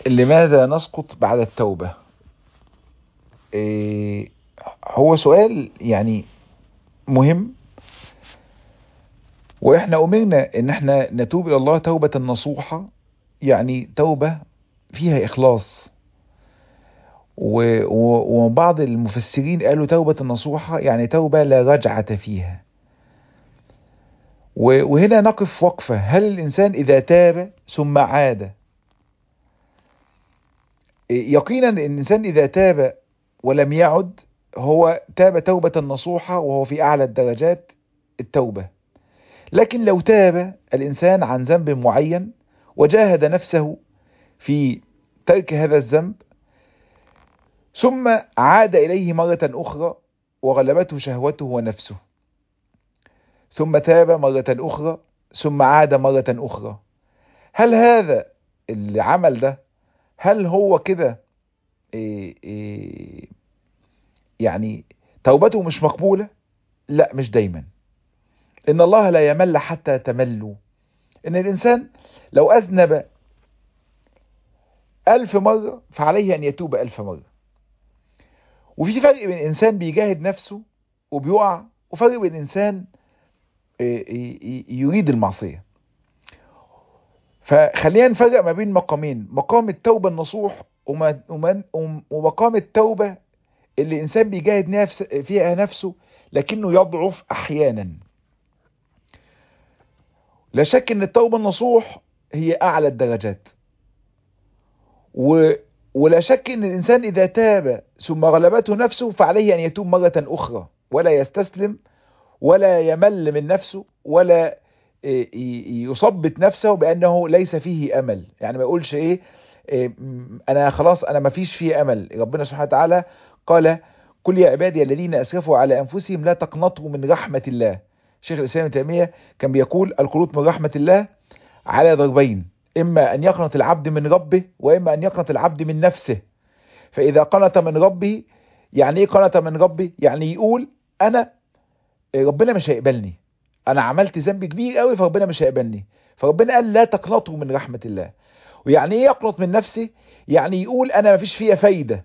لماذا نسقط بعد التوبة إيه هو سؤال يعني مهم واحنا امرنا ان احنا نتوب الى الله توبة نصوحة يعني توبة فيها اخلاص و- و- وبعض المفسرين قالوا توبة النصوحة يعني توبة لا رجعة فيها و- وهنا نقف وقفة هل الإنسان إذا تاب ثم عاد يقينا الإنسان إذا تاب ولم يعد هو تاب توبة نصوحة وهو في أعلى الدرجات التوبة لكن لو تاب الإنسان عن ذنب معين وجاهد نفسه في ترك هذا الذنب ثم عاد إليه مرة أخرى وغلبته شهوته ونفسه ثم تاب مرة أخرى ثم عاد مرة أخرى هل هذا العمل ده هل هو كده إيه إيه يعني توبته مش مقبولة لا مش دايما إن الله لا يمل حتى تملوا إن الإنسان لو أذنب ألف مرة فعليه أن يتوب ألف مرة وفي فرق بين إنسان بيجاهد نفسه وبيقع وفرق بين إنسان يريد المعصية فخلينا نفرق ما بين مقامين مقام التوبة النصوح وما- وما- ومقام التوبة اللي إنسان بيجاهد نفس فيها نفسه لكنه يضعف أحيانا لا شك ان التوبة النصوح هي اعلى الدرجات و... ولا شك ان الانسان اذا تاب ثم غلبته نفسه فعليه ان يتوب مرة اخرى ولا يستسلم ولا يمل من نفسه ولا ي- ي- يثبت نفسه بانه ليس فيه امل يعني ما يقولش ايه إيه، م- انا خلاص انا ما فيش فيه امل ربنا سبحانه وتعالى قال كل يا عبادي الذين اسرفوا على انفسهم لا تقنطوا من رحمة الله شيخ الاسلام ابن تيميه كان بيقول القنوط من رحمه الله على ضربين اما ان يقنط العبد من ربه واما ان يقنط العبد من نفسه فاذا قنط من ربه يعني ايه قنط من ربه يعني يقول انا ربنا مش هيقبلني انا عملت ذنب كبير قوي فربنا مش هيقبلني فربنا قال لا تقنطوا من رحمه الله ويعني ايه يقنط من نفسه يعني يقول انا مفيش فيها فايده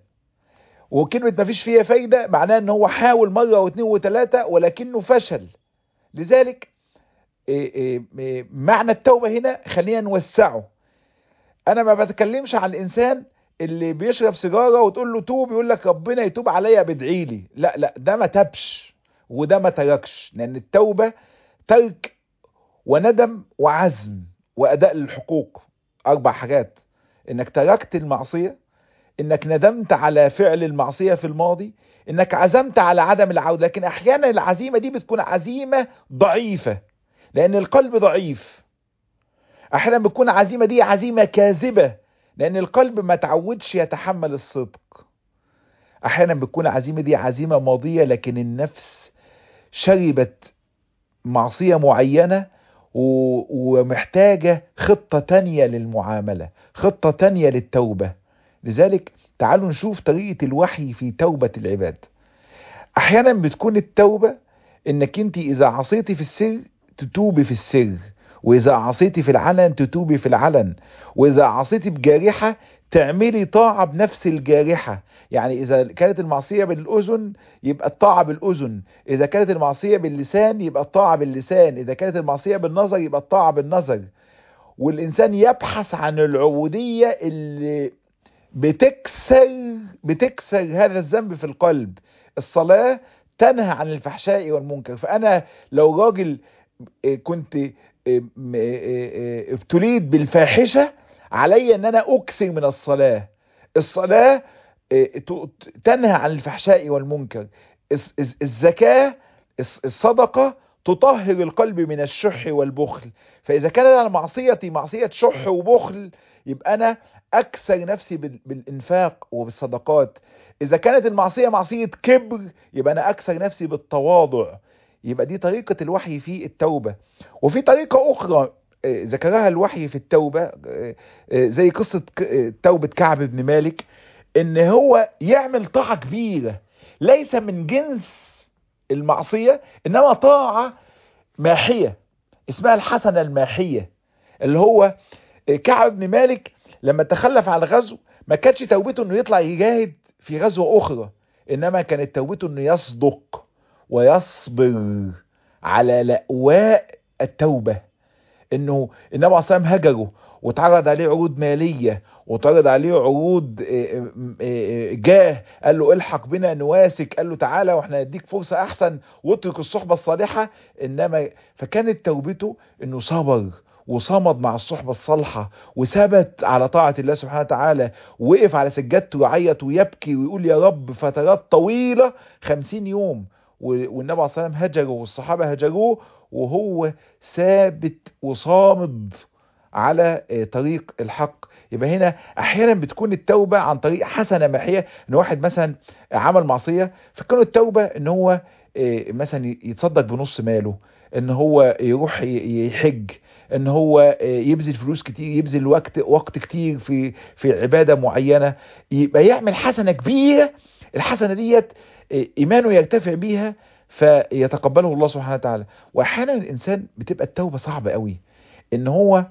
وكلمه مفيش فيها فايده معناه ان هو حاول مره واثنين وثلاثه ولكنه فشل لذلك إيه إيه إيه معنى التوبة هنا خلينا نوسعه انا ما بتكلمش عن الانسان اللي بيشرب سيجارة وتقول له توب يقول لك ربنا يتوب عليا بدعي لي لا لا ده ما تبش وده ما تركش لان التوبة ترك وندم وعزم واداء للحقوق اربع حاجات انك تركت المعصية انك ندمت على فعل المعصية في الماضي انك عزمت على عدم العودة لكن احيانا العزيمة دي بتكون عزيمة ضعيفة لان القلب ضعيف احيانا بتكون عزيمة دي عزيمة كاذبة لان القلب ما تعودش يتحمل الصدق احيانا بتكون عزيمة دي عزيمة ماضية لكن النفس شربت معصية معينة و... ومحتاجة خطة تانية للمعاملة خطة تانية للتوبة لذلك تعالوا نشوف طريقة الوحي في توبة العباد احيانا بتكون التوبة انك انت اذا عصيتي في السر تتوبي في السر واذا عصيتي في العلن تتوبي في العلن واذا عصيتي بجارحة تعملي طاعة بنفس الجارحة يعني اذا كانت المعصية بالاذن يبقى الطاعة بالاذن اذا كانت المعصية باللسان يبقى الطاعة باللسان اذا كانت المعصية بالنظر يبقى الطاعة بالنظر والانسان يبحث عن العبودية اللي بتكسر بتكسر هذا الذنب في القلب الصلاة تنهى عن الفحشاء والمنكر فأنا لو راجل كنت ابتليت بالفاحشة علي ان انا اكثر من الصلاة الصلاة تنهى عن الفحشاء والمنكر الزكاة الصدقة تطهر القلب من الشح والبخل فإذا كانت أنا معصيتي معصية شح وبخل يبقى أنا أكثر نفسي بالإنفاق وبالصدقات إذا كانت المعصية معصية كبر يبقى أنا أكثر نفسي بالتواضع يبقى دي طريقة الوحي في التوبة وفي طريقة أخرى ذكرها الوحي في التوبة زي قصة توبة كعب بن مالك إن هو يعمل طاعة كبيرة ليس من جنس المعصية إنما طاعة ماحية اسمها الحسنة الماحية اللي هو كعب بن مالك لما تخلف عن الغزو ما كانتش توبته انه يطلع يجاهد في غزوة اخرى انما كانت توبته انه يصدق ويصبر على لأواء التوبة انه النبي عليه الصلاه والسلام هجره واتعرض عليه عروض ماليه واتعرض عليه عروض جاه قال له الحق بنا نواسك قال له تعالى واحنا نديك فرصه احسن واترك الصحبه الصالحه انما فكانت توبته انه صبر وصمد مع الصحبة الصالحة وثبت على طاعة الله سبحانه وتعالى ووقف على سجادته ويعيط ويبكي ويقول يا رب فترات طويلة خمسين يوم والنبي عليه الصلاة والسلام هجره والصحابة هجروه وهو ثابت وصامد على طريق الحق يبقى هنا احيانا بتكون التوبة عن طريق حسنة محية ان واحد مثلا عمل معصية فكان التوبة ان هو مثلا يتصدق بنص ماله ان هو يروح يحج ان هو يبذل فلوس كتير يبذل وقت وقت كتير في في عبادة معينة يبقى يعمل حسنة كبيرة الحسنة ديت ايمانه يرتفع بيها فيتقبله الله سبحانه وتعالى واحيانا الانسان بتبقى التوبه صعبه قوي ان هو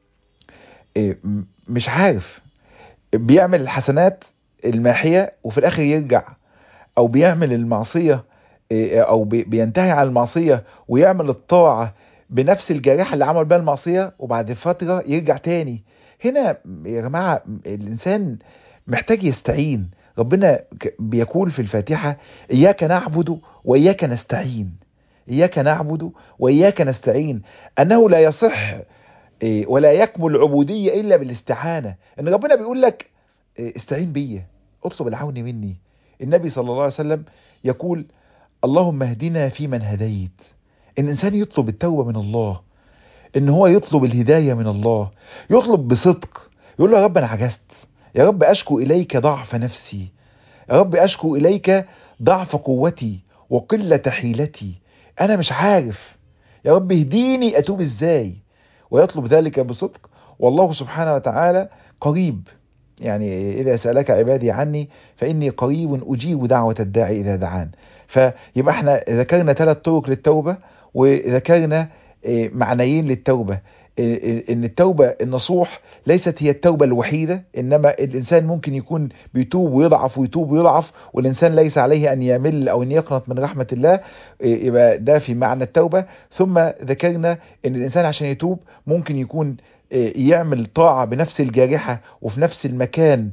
مش عارف بيعمل الحسنات الماحيه وفي الاخر يرجع او بيعمل المعصيه او بينتهي على المعصيه ويعمل الطاعه بنفس الجريحه اللي عمل بها المعصيه وبعد فتره يرجع تاني هنا يا جماعه الانسان محتاج يستعين ربنا بيقول في الفاتحة إياك نعبد وإياك نستعين إياك نعبد وإياك نستعين أنه لا يصح ولا يكمل العبودية إلا بالاستعانة إن ربنا بيقول لك استعين بيا اطلب العون مني النبي صلى الله عليه وسلم يقول اللهم اهدنا فيمن هديت الإنسان يطلب التوبة من الله إن هو يطلب الهداية من الله يطلب بصدق يقول له يا رب أنا عجزت يا رب أشكو إليك ضعف نفسي يا رب أشكو إليك ضعف قوتي وقلة حيلتي أنا مش عارف يا رب اهديني أتوب إزاي ويطلب ذلك بصدق والله سبحانه وتعالى قريب يعني إذا سألك عبادي عني فإني قريب أجيب دعوة الداعي إذا دعان فيبقى احنا ذكرنا ثلاث طرق للتوبة وذكرنا معنيين للتوبة ان التوبة النصوح ليست هي التوبة الوحيدة انما الانسان ممكن يكون بيتوب ويضعف ويتوب ويضعف والانسان ليس عليه ان يمل او ان يقنط من رحمة الله يبقى ده في معنى التوبة ثم ذكرنا ان الانسان عشان يتوب ممكن يكون يعمل طاعة بنفس الجارحة وفي نفس المكان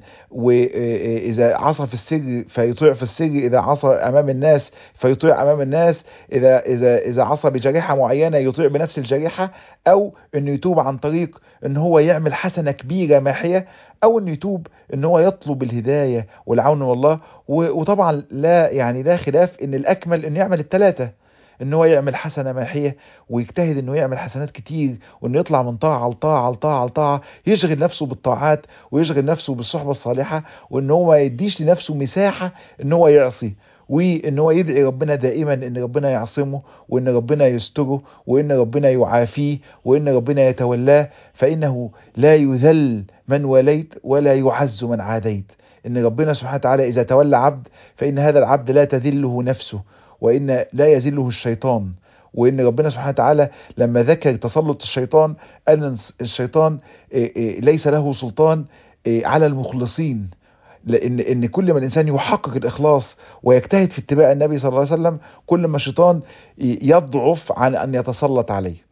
وإذا عصى في السر فيطيع في السر إذا عصى أمام الناس فيطيع أمام الناس إذا إذا إذا عصى بجريحة معينة يطيع بنفس الجريحة أو إنه يتوب عن طريق إن هو يعمل حسنة كبيرة ماحية أو إنه يتوب إن هو يطلب الهداية والعون من الله وطبعا لا يعني لا خلاف إن الأكمل إنه يعمل الثلاثة ان هو يعمل حسنه ماحيه ويجتهد انه يعمل حسنات كتير وانه يطلع من طاعه لطاعه لطاعه لطاعه يشغل نفسه بالطاعات ويشغل نفسه بالصحبه الصالحه وان هو ما يديش لنفسه مساحه ان هو يعصي وان هو يدعي ربنا دائما ان ربنا يعصمه وان ربنا يستره وان ربنا يعافيه وان ربنا يتولاه فانه لا يذل من وليت ولا يعز من عاديت ان ربنا سبحانه وتعالى اذا تولى عبد فان هذا العبد لا تذله نفسه وإن لا يزله الشيطان وإن ربنا سبحانه وتعالى لما ذكر تسلط الشيطان قال إن الشيطان ليس له سلطان على المخلصين لأن إن كل ما الإنسان يحقق الإخلاص ويجتهد في اتباع النبي صلى الله عليه وسلم كل ما الشيطان يضعف عن أن يتسلط عليه